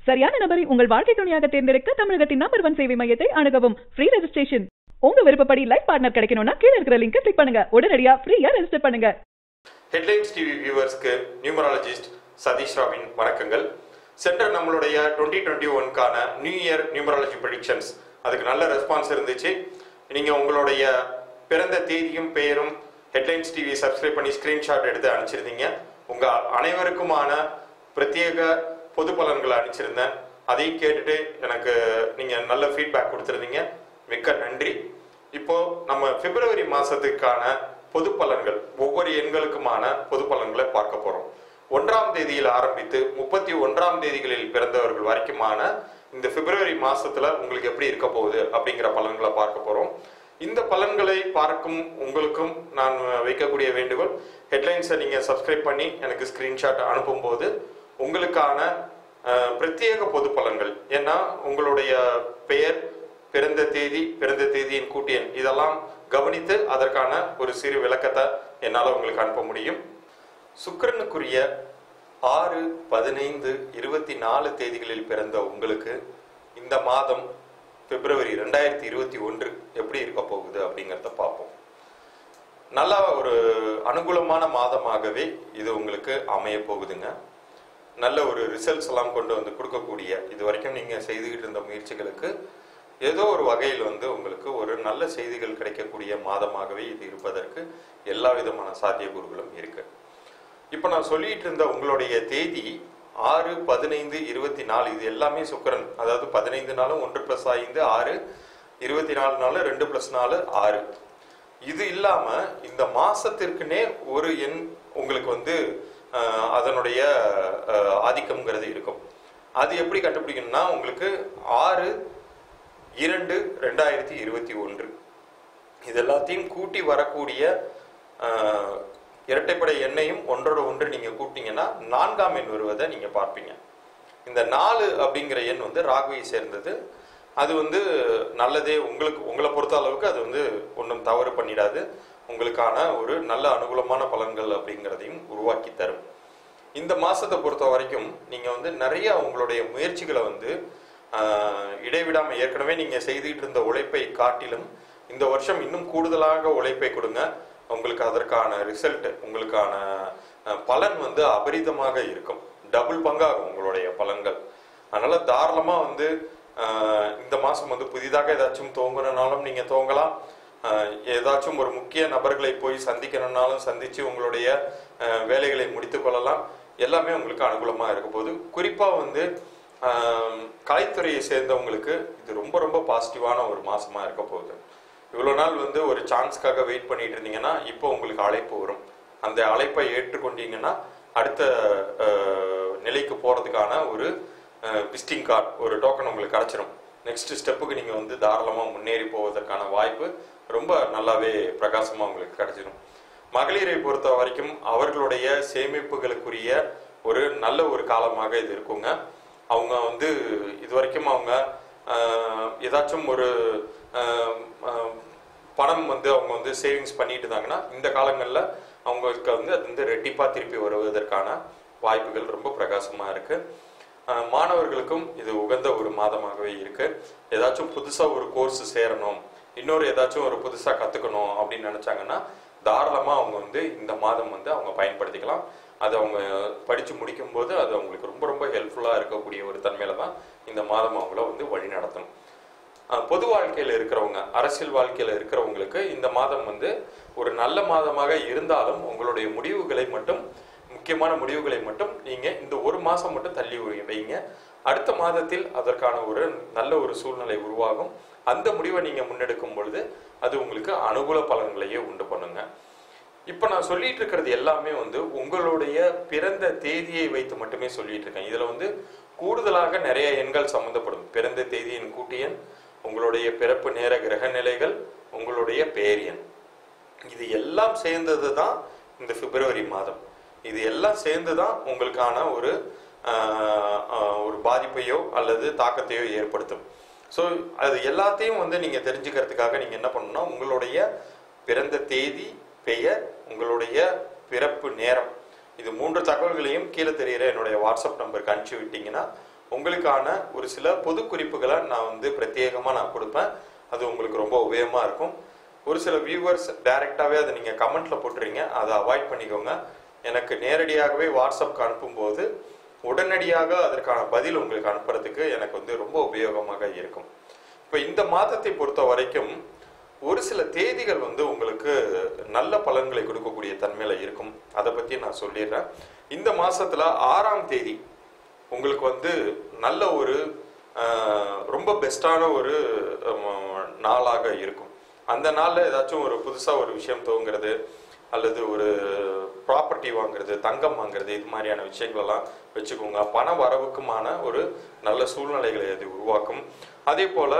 சரியான நபரை உங்கள் வாழ்க்கை துணையாக தேர்ந்தெடுக்க தமிழகத்தின் நம்பர் ஒன் சேவை மையத்தை அணுகவும் ஃப்ரீ ரெஜிஸ்ட்ரேஷன் உங்க விருப்பப்படி லைஃப் பார்ட்னர் கிடைக்கணும்னா கீழ இருக்கிற லிங்கை கிளிக் பண்ணுங்க உடனடியா ஃப்ரீயா ரெஜிஸ்டர் பண்ணுங்க ஹெட்லைன்ஸ் டிவி வியூவர்ஸ்க்கு நியூமராலஜிஸ்ட் சதீஷ் ராவின் வணக்கங்கள் சென்ற நம்மளுடைய டுவெண்ட்டி டுவெண்ட்டி ஒன்கான நியூ இயர் நியூமராலஜி ப்ரெடிக்ஷன்ஸ் அதுக்கு நல்ல ரெஸ்பான்ஸ் இருந்துச்சு நீங்கள் உங்களுடைய பிறந்த தேதியும் பெயரும் ஹெட்லைன்ஸ் டிவி சப்ஸ்கிரைப் பண்ணி ஸ்க்ரீன்ஷாட் எடுத்து அனுப்பிச்சிருந்தீங்க உங்கள் அனைவருக்குமான பிரத்யேக பொது பலன்களை அனுப்பிச்சிருந்தேன் அதையும் கேட்டுட்டு எனக்கு நீங்கள் நல்ல ஃபீட்பேக் கொடுத்துருந்தீங்க மிக்க நன்றி இப்போ நம்ம பிப்ரவரி மாசத்துக்கான பொது பலன்கள் ஒவ்வொரு எண்களுக்குமான பொது பலன்களை பார்க்க போறோம் ஒன்றாம் தேதியில் ஆரம்பித்து முப்பத்தி ஒன்றாம் தேதிகளில் பிறந்தவர்கள் வரைக்குமான இந்த பிப்ரவரி மாசத்துல உங்களுக்கு எப்படி இருக்க போகுது அப்படிங்கிற பலன்களை பார்க்க போறோம் இந்த பலன்களை பார்க்கும் உங்களுக்கும் நான் வைக்கக்கூடிய வேண்டுகோள் ஹெட்லைன்ஸை நீங்க சப்ஸ்கிரைப் பண்ணி எனக்கு ஸ்கிரீன்ஷாட் அனுப்பும்போது உங்களுக்கான அஹ், பிரத்யேக பொது பலன்கள் ஏன்னா உங்களுடைய பெயர் பிறந்த தேதி பிறந்த தேதியின் கூட்டியன் இதெல்லாம் கவனித்து அதற்கான ஒரு சிறு விளக்கத்தை என்னால் உங்களுக்கு அனுப்ப முடியும் சுக்கிரனுக்குரிய ஆறு பதினைந்து இருபத்தி நாலு தேதிகளில் பிறந்த உங்களுக்கு இந்த மாதம் பிப்ரவரி ரெண்டாயிரத்தி இருபத்தி ஒன்று எப்படி இருக்க போகுது அப்படிங்கிறத பார்ப்போம் நல்ல ஒரு அனுகூலமான மாதமாகவே இது உங்களுக்கு அமைய போகுதுங்க நல்ல ஒரு ரிசல்ட்ஸ் எல்லாம் கொண்டு வந்து கொடுக்கக்கூடிய இது வரைக்கும் நீங்க செய்துகிட்டு இருந்த முயற்சிகளுக்கு ஏதோ ஒரு வகையில் வந்து உங்களுக்கு ஒரு நல்ல செய்திகள் கிடைக்கக்கூடிய மாதமாகவே இது இருப்பதற்கு எல்லா விதமான சாத்தியக்கூறுகளும் இருக்கு இப்போ நான் சொல்லிட்டு இருந்த உங்களுடைய தேதி ஆறு பதினைந்து இருபத்தி நாலு இது எல்லாமே சுக்கிரன் அதாவது பதினைந்து நாளும் ஒன்று பிளஸ் ஐந்து ஆறு இருபத்தி நாலு நாலு ரெண்டு பிளஸ் நாலு ஆறு இது இல்லாம இந்த மாசத்திற்குனே ஒரு எண் உங்களுக்கு வந்து அஹ், அதனுடைய அஹ், ஆதிக்கம்ங்கிறது இருக்கும் அது எப்படி கண்டுபிடிக்கணும்னா உங்களுக்கு ஆறு இரண்டு ரெண்டாயிரத்தி இருபத்தி ஒன்று இது எல்லாத்தையும் கூட்டி வரக்கூடிய அஹ், இரட்டைப்படை எண்ணையும் ஒன்றோட ஒன்று நீங்க கூட்டிங்கன்னா நான்காம் எண் வருவதை நீங்க பார்ப்பீங்க இந்த நாலு அப்படிங்கிற எண் வந்து ராகுவை சேர்ந்தது அது வந்து நல்லதே உங்களுக்கு உங்களை பொறுத்த அளவுக்கு அது வந்து ஒன்றும் தவறு பண்ணிடாது உங்களுக்கான ஒரு நல்ல அனுகூலமான பலன்கள் அப்படிங்கிறதையும் உருவாக்கி தரும் இந்த மாசத்தை பொறுத்த வரைக்கும் நீங்க வந்து நிறைய உங்களுடைய முயற்சிகளை வந்து ஆஹ், இடைவிடாம ஏற்கனவே நீங்க செய்துகிட்டு இருந்த உழைப்பை காட்டிலும் இந்த வருஷம் இன்னும் கூடுதலாக உழைப்பை கொடுங்க உங்களுக்கு அதற்கான ரிசல்ட் உங்களுக்கான அஹ், பலன் வந்து அபரிதமாக இருக்கும் டபுள் பங்காகும் உங்களுடைய பலன்கள் அதனால தாராளமா வந்து ஆஹ், இந்த மாசம் வந்து புதிதாக ஏதாச்சும் துவங்கணும்னாலும் நீங்க துவங்கலாம் ஆஹ், ஏதாச்சும் ஒரு முக்கிய நபர்களை போய் சந்திக்கணும்னாலும் சந்திச்சு உங்களுடைய ஆஹ், வேலைகளை முடித்துக் கொள்ளலாம் எல்லாமே உங்களுக்கு அனுகூலமா இருக்க போகுது குறிப்பா வந்து ஆஹ், கலைத்துறையை சேர்ந்தவங்களுக்கு இது ரொம்ப ரொம்ப பாசிட்டிவான ஒரு மாசமா இருக்க போகுது இவ்வளவு நாள் வந்து ஒரு சான்ஸ்க்காக வெயிட் பண்ணிட்டு இருந்தீங்கன்னா இப்போ உங்களுக்கு அழைப்பு வரும் அந்த அழைப்பை ஏற்றுக்கொண்டீங்கன்னா அடுத்த ஆஹ், நிலைக்கு போறதுக்கான ஒரு விசிட்டிங் கார்டு ஒரு டோக்கன் உங்களுக்கு கிடைச்சிரும் நெக்ஸ்ட் ஸ்டெப்புக்கு நீங்க வந்து தாராளமா முன்னேறி போவதற்கான வாய்ப்பு ரொம்ப நல்லாவே பிரகாசமா உங்களுக்கு கிடைச்சிடும் மகளிரை பொறுத்த வரைக்கும் அவர்களுடைய சேமிப்புகளுக்குரிய ஒரு நல்ல ஒரு காலமாக இது இருக்குங்க அவங்க வந்து இது வரைக்கும் அவங்க ஆஹ், ஏதாச்சும் ஒரு ஆஹ், ஆஹ், பணம் வந்து அவங்க வந்து சேவிங்ஸ் பண்ணிட்டு இருந்தாங்கன்னா இந்த காலங்களில் அவங்களுக்கு வந்து அது வந்து ரெட்டிப்பா திருப்பி வருவதற்கான வாய்ப்புகள் ரொம்ப பிரகாசமா இருக்கு ஆஹ், மாணவர்களுக்கும் இது உகந்த ஒரு மாதமாகவே இருக்கு ஏதாச்சும் புதுசா ஒரு கோர்ஸ் சேரணும் இன்னொரு ஏதாச்சும் ஒரு புதுசா கத்துக்கணும் அப்படின்னு நினைச்சாங்கன்னா தாராளமா அவங்க வந்து இந்த மாதம் வந்து அவங்க பயன்படுத்திக்கலாம் அது அவங்க படிச்சு முடிக்கும் போது அது அவங்களுக்கு ரொம்ப ரொம்ப ஹெல்ப்ஃபுல்லா இருக்கக்கூடிய ஒரு தன்மையில தான் இந்த மாதம் அவங்கள வந்து வழி நடத்தணும் அஹ் பொது வாழ்க்கையில இருக்கிறவங்க அரசியல் வாழ்க்கையில இருக்கிறவங்களுக்கு இந்த மாதம் வந்து ஒரு நல்ல மாதமாக இருந்தாலும் உங்களுடைய முடிவுகளை மட்டும் முக்கியமான முடிவுகளை மட்டும் நீங்க இந்த ஒரு மாசம் மட்டும் தள்ளி வை- வைங்க அடுத்த மாதத்தில் அதற்கான ஒரு நல்ல ஒரு சூழ்நிலை உருவாகும் அந்த முடிவை நீங்க முன்னெடுக்கும் பொழுது அது உங்களுக்கு அனுகூல பலன்களையே உண்டு பண்ணுங்க இப்ப நான் சொல்லிட்டு இருக்கிறது எல்லாமே வந்து உங்களுடைய பிறந்த தேதியை வைத்து மட்டுமே சொல்லிட்டு இருக்கேன் இதுல வந்து கூடுதலாக நிறைய எண்கள் சம்பந்தப்படும் பிறந்த தேதியின் கூட்டியன் உங்களுடைய பிறப்பு நேர கிரக நிலைகள் உங்களுடைய பேரியன் இது எல்லாம் சேர்ந்தது தான் இந்த பிப்ரவரி மாதம் இது எல்லாம் சேர்ந்து தான் உங்களுக்கான ஒரு ஆஹ், ஆஹ், ஒரு பாதிப்பையோ அல்லது தாக்கத்தையோ ஏற்படுத்தும் ஸோ அது எல்லாத்தையும் வந்து நீங்க தெரிஞ்சுக்கிறதுக்காக நீங்க என்ன பண்ணணும்னா உங்களுடைய பிறந்த தேதி பெயர் உங்களுடைய பிறப்பு நேரம் இது மூன்று தகவல்களையும் கீழே தெரிகிற என்னுடைய வாட்ஸ்அப் நம்பருக்கு அனுப்பிச்சு விட்டீங்கன்னா உங்களுக்கான ஒரு சில பொது குறிப்புகளை நான் வந்து பிரத்யேகமாக நான் கொடுப்பேன் அது உங்களுக்கு ரொம்ப உபயோகமாக இருக்கும் ஒரு சில வியூவர்ஸ் டைரெக்டாகவே அதை நீங்கள் கமெண்ட்டில் போட்டுறீங்க அதை அவாய்ட் பண்ணிக்கோங்க எனக்கு நேரடியாகவே வாட்ஸ்அப்க்கு அனுப்பும்போது உடனடியாக அதற்கான பதில் உங்களுக்கு அனுப்புறதுக்கு எனக்கு வந்து ரொம்ப உபயோகமாக இருக்கும் இப்போ இந்த மாதத்தை பொறுத்த வரைக்கும் ஒரு சில தேதிகள் வந்து உங்களுக்கு நல்ல பலன்களை கொடுக்கக்கூடிய தன்மையில இருக்கும் அதை பத்தி நான் சொல்லிடுறேன் இந்த மாசத்துல ஆறாம் தேதி உங்களுக்கு வந்து நல்ல ஒரு ஆஹ், ரொம்ப பெஸ்டான ஒரு ஆஹ், நாளாக இருக்கும் அந்த நாள்ல ஏதாச்சும் ஒரு புதுசா ஒரு விஷயம் துவங்குறது அல்லது ஒரு ப்ராப்பர்ட்டி வாங்குறது தங்கம் வாங்குறது இது மாதிரியான விஷயங்கள் எல்லாம் வச்சுக்கோங்க பண வரவுக்குமான ஒரு நல்ல சூழ்நிலைகளை அது உருவாக்கும் அதே போல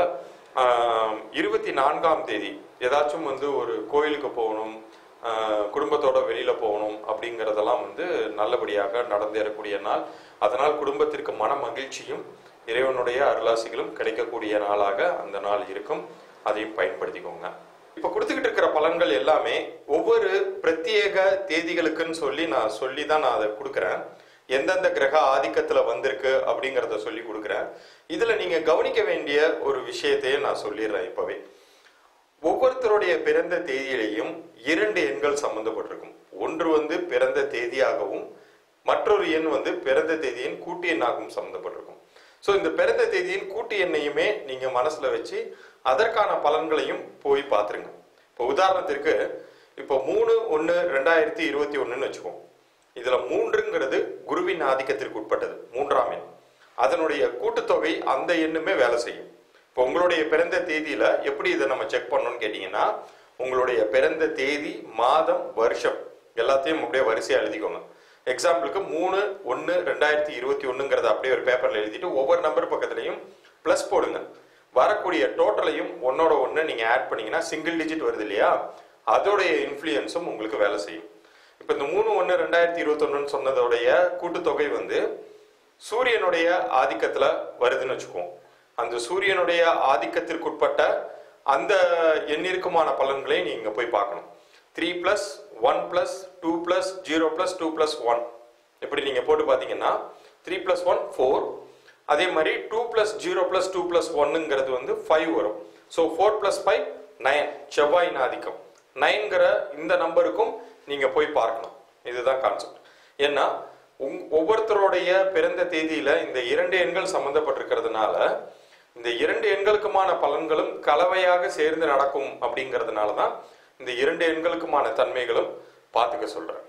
ஆஹ், இருபத்தி நான்காம் தேதி ஏதாச்சும் வந்து ஒரு கோயிலுக்கு போகணும் ஆஹ், குடும்பத்தோட வெளியில போகணும் அப்படிங்கறதெல்லாம் வந்து நல்லபடியாக நடந்தேறக்கூடிய நாள் அதனால் குடும்பத்திற்கு மன மகிழ்ச்சியும் இறைவனுடைய அருளாசிகளும் கிடைக்கக்கூடிய நாளாக அந்த நாள் இருக்கும் அதையும் பயன்படுத்திக்கோங்க இப்ப கொடுத்துக்கிட்டு இருக்கிற பலன்கள் எல்லாமே ஒவ்வொரு பிரத்யேக தேதிகளுக்குன்னு சொல்லி நான் சொல்லி தான் நான் அதை கொடுக்குறேன் எந்தெந்த கிரக ஆதிக்கத்துல வந்திருக்கு அப்படிங்கறத சொல்லி கொடுக்குறேன் இதுல நீங்க கவனிக்க வேண்டிய ஒரு விஷயத்தையும் நான் சொல்லிடுறேன் இப்பவே ஒவ்வொருத்தருடைய பிறந்த தேதியிலையும் இரண்டு எண்கள் சம்பந்தப்பட்டிருக்கும் ஒன்று வந்து பிறந்த தேதியாகவும் மற்றொரு எண் வந்து பிறந்த தேதியின் கூட்டு எண்ணாகவும் சம்பந்தப்பட்டிருக்கும் ஸோ இந்த பிறந்த தேதியின் கூட்டு எண்ணையுமே நீங்க மனசுல வச்சு அதற்கான பலன்களையும் போய் பார்த்துருங்க இப்போ உதாரணத்திற்கு இப்போ மூணு ஒன்று ரெண்டாயிரத்தி இருபத்தி ஒன்றுன்னு வச்சுக்கோம் இதுல மூன்றுங்கிறது குருவின் ஆதிக்கத்திற்கு உட்பட்டது மூன்றாம் எண் அதனுடைய கூட்டுத்தொகை அந்த எண்ணுமே வேலை செய்யும் இப்போ உங்களுடைய பிறந்த தேதியில எப்படி இதை நம்ம செக் பண்ணணும்னு கேட்டீங்கன்னா உங்களுடைய பிறந்த தேதி மாதம் வருஷம் எல்லாத்தையும் அப்படியே வரிசையா எழுதிக்கோங்க எக்ஸாம்பிளுக்கு மூணு ஒன்று ரெண்டாயிரத்தி இருபத்தி ஒண்ணுங்கிறத அப்படியே ஒரு பேப்பர்ல எழுதிட்டு ஒவ்வொரு நம்பர் பக்கத்துலையும் ப்ளஸ் போடுங்க வரக்கூடிய டோட்டலையும் ஒன்னோட ஒன்று நீங்க ஆட் பண்ணீங்கன்னா சிங்கிள் டிஜிட் வருது இல்லையா அதோடைய இன்ஃப்ளூயன்ஸும் உங்களுக்கு வேலை செய்யும் இப்போ இந்த மூணு ஒன்று ரெண்டாயிரத்தி இருபத்தொன்னுன்னு சொன்னதோடைய கூட்டுத்தொகை வந்து சூரியனுடைய ஆதிக்கத்துல வருதுன்னு வச்சுக்குவோம் அந்த சூரியனுடைய ஆதிக்கத்திற்குட்பட்ட அந்த எண்ணிற்குமான பலன்களை நீங்க போய் பார்க்கணும் three plus one plus two plus zero plus two plus one இப்படி நீங்க போட்டு பார்த்தீங்கன்னா த்ரீ பிளஸ் ஒன் ஃபோர் அதே மாதிரி two plus zero plus two plus ஒன்னுங்கிறது வந்து ஃபைவ் வரும் so four plus five nine செவ்வாயின் ஆதிக்கம் நைன்கிற இந்த நம்பருக்கும் நீங்க போய் பார்க்கணும் இதுதான் கான்செப்ட் ஏன்னா உங் ஒவ்வொருத்தருடைய பிறந்த தேதியில இந்த இரண்டு எண்கள் சம்பந்தப்பட்டிருக்கிறதுனால இந்த இரண்டு எண்களுக்குமான பலன்களும் கலவையாக சேர்ந்து நடக்கும் அப்படிங்கிறதுனால தான் இந்த இரண்டு எண்களுக்குமான தன்மைகளும் பார்த்துக்க சொல்றேன்